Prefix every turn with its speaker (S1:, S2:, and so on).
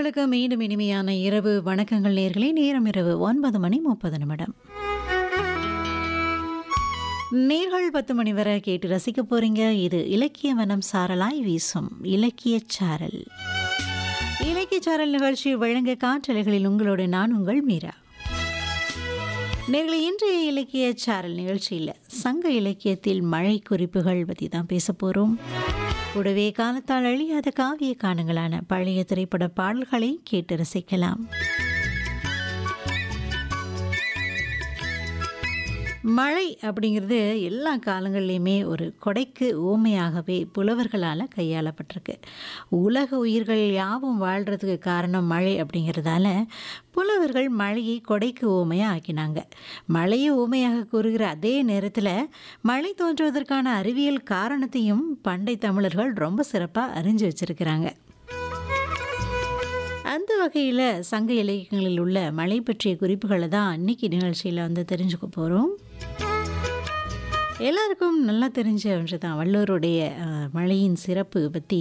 S1: நேர்களுக்கு மீண்டும் இனிமையான இரவு வணக்கங்கள் நேர்களே நேரம் இரவு ஒன்பது மணி முப்பது நிமிடம் நேர்கள் பத்து மணி வரை கேட்டு ரசிக்க போறீங்க இது இலக்கிய வனம் சாரலாய் வீசும் இலக்கிய சாரல் இலக்கிய சாரல் நிகழ்ச்சி வழங்க காற்றலைகளில் உங்களோட நான் உங்கள் மீரா நேர்களை இன்றைய இலக்கிய சாரல் நிகழ்ச்சியில் சங்க இலக்கியத்தில் மழை குறிப்புகள் பற்றி தான் பேச போகிறோம் கூடவே காலத்தால் அழியாத காவிய காணங்களான பழைய திரைப்பட பாடல்களை கேட்டு ரசிக்கலாம் மழை அப்படிங்கிறது எல்லா காலங்கள்லேயுமே ஒரு கொடைக்கு ஊமையாகவே புலவர்களால் கையாளப்பட்டிருக்கு உலக உயிர்கள் யாவும் வாழ்கிறதுக்கு காரணம் மழை அப்படிங்கிறதால புலவர்கள் மழையை கொடைக்கு ஊமையாக ஆக்கினாங்க மழையை ஊமையாக கூறுகிற அதே நேரத்தில் மழை தோன்றுவதற்கான அறிவியல் காரணத்தையும் பண்டை தமிழர்கள் ரொம்ப சிறப்பாக அறிஞ்சு வச்சிருக்கிறாங்க அந்த வகையில் சங்க இலக்கியங்களில் உள்ள மழை பற்றிய குறிப்புகளை தான் அன்னைக்கு நிகழ்ச்சியில் வந்து தெரிஞ்சுக்க போகிறோம் எல்லாருக்கும் நல்லா தெரிஞ்ச ஒன்று தான் வள்ளுவருடைய அஹ், மழையின் சிறப்பு பற்றி